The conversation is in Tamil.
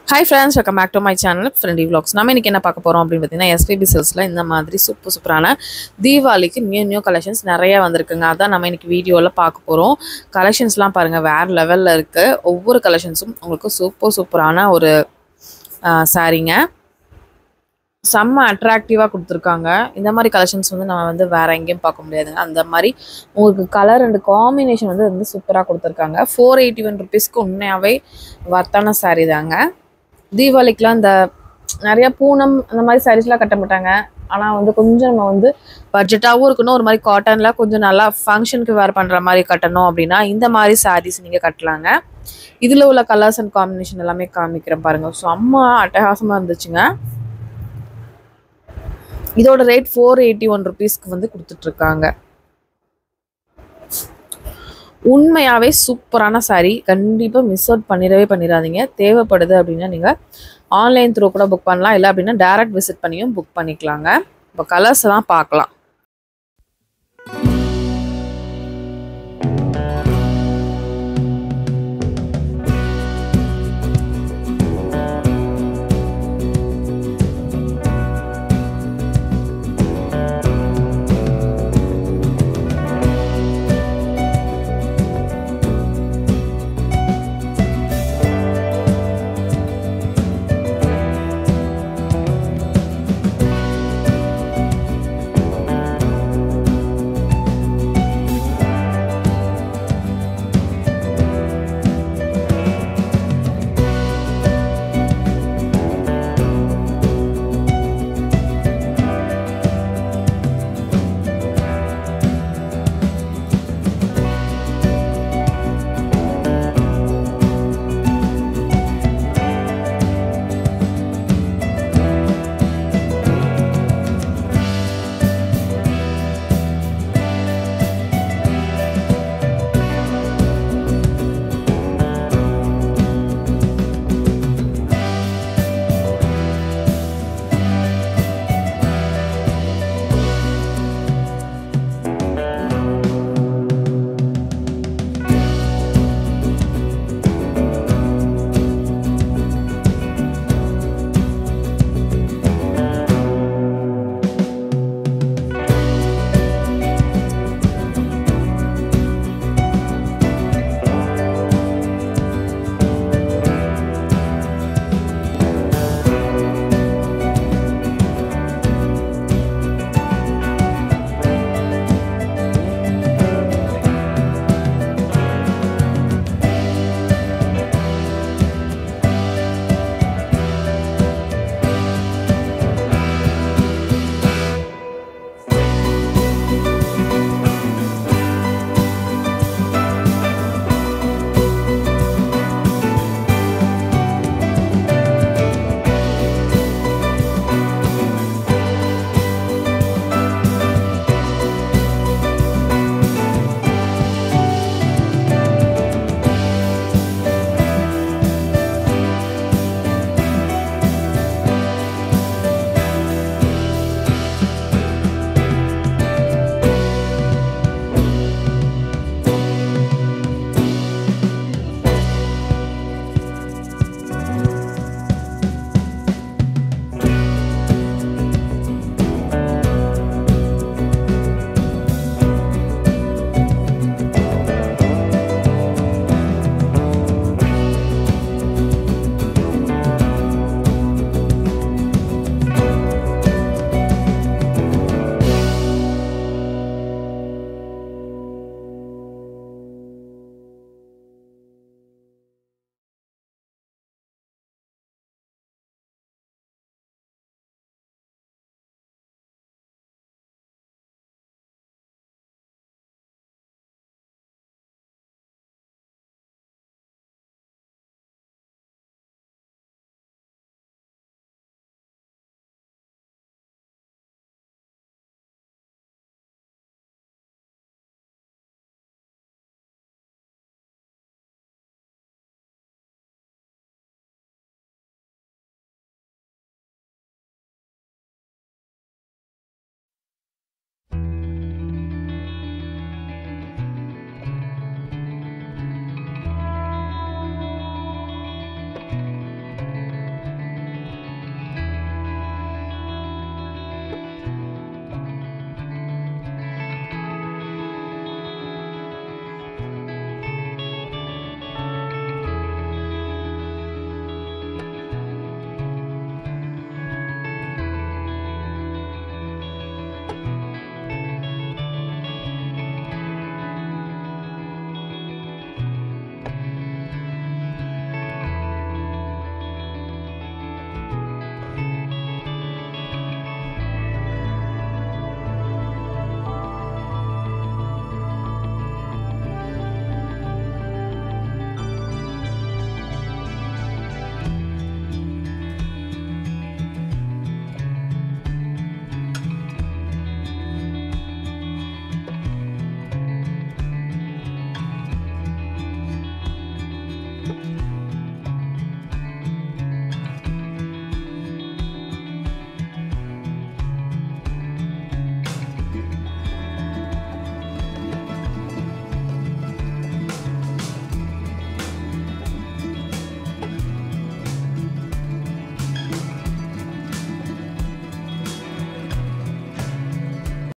hi friends welcome back to my channel friendy vlogs நம்ம இன்னைக்கு என்ன பார்க்க போகிறோம் அப்படின்னு பார்த்தீங்கன்னா எஸ்பிபி செல்ஸில் இந்த மாதிரி சூப்பர் சூப்பரான தீபாவளிக்கு நியூ நியூ கலெக்ஷன்ஸ் நிறைய வந்திருக்குங்க அதான் நம்ம இன்னைக்கு வீடியோவில் பார்க்க போகிறோம் கலெக்ஷன்ஸ்லாம் பாருங்கள் வேறு லெவலில் இருக்குது ஒவ்வொரு கலெக்ஷன்ஸும் உங்களுக்கு சூப்பர் சூப்பரான ஒரு சாரீங்க செம்ம அட்ராக்டிவாக கொடுத்துருக்காங்க இந்த மாதிரி கலெக்ஷன்ஸ் வந்து நம்ம வந்து வேறு எங்கேயும் பார்க்க முடியாதுங்க அந்த மாதிரி உங்களுக்கு கலர் அண்ட் காம்பினேஷன் வந்து வந்து சூப்பராக கொடுத்துருக்காங்க ஃபோர் எயிட்டி ஒன் ருபீஸ்க்கு உண்மையாகவே வர்த்தான சாரீ தாங்க தீபாவளிக்குலாம் இந்த நிறைய பூனம் அந்த மாதிரி சாரீஸ்லாம் கட்ட மாட்டாங்க ஆனால் வந்து கொஞ்சம் நம்ம வந்து பட்ஜெட்டாகவும் இருக்கணும் ஒரு மாதிரி காட்டனில் கொஞ்சம் நல்லா ஃபங்க்ஷனுக்கு வேர் பண்ணுற மாதிரி கட்டணும் அப்படின்னா இந்த மாதிரி சாரீஸ் நீங்கள் கட்டலாங்க இதில் உள்ள கலர்ஸ் அண்ட் காம்பினேஷன் எல்லாமே காமிக்கிறேன் பாருங்கள் செம்ம அட்டகாசமாக இருந்துச்சுங்க இதோட ரேட் ஃபோர் எயிட்டி ஒன் ருபீஸ்க்கு வந்து கொடுத்துட்ருக்காங்க உண்மையாகவே சூப்பரான சாரீ கண்டிப்பாக மிஸ் அவுட் பண்ணிடவே பண்ணிடாதீங்க தேவைப்படுது அப்படின்னா நீங்கள் ஆன்லைன் த்ரூ கூட புக் பண்ணலாம் இல்லை அப்படின்னா டேரக்ட் விசிட் பண்ணியும் புக் பண்ணிக்கலாங்க இப்போ கலர்ஸ் தான் பார்க்கலாம்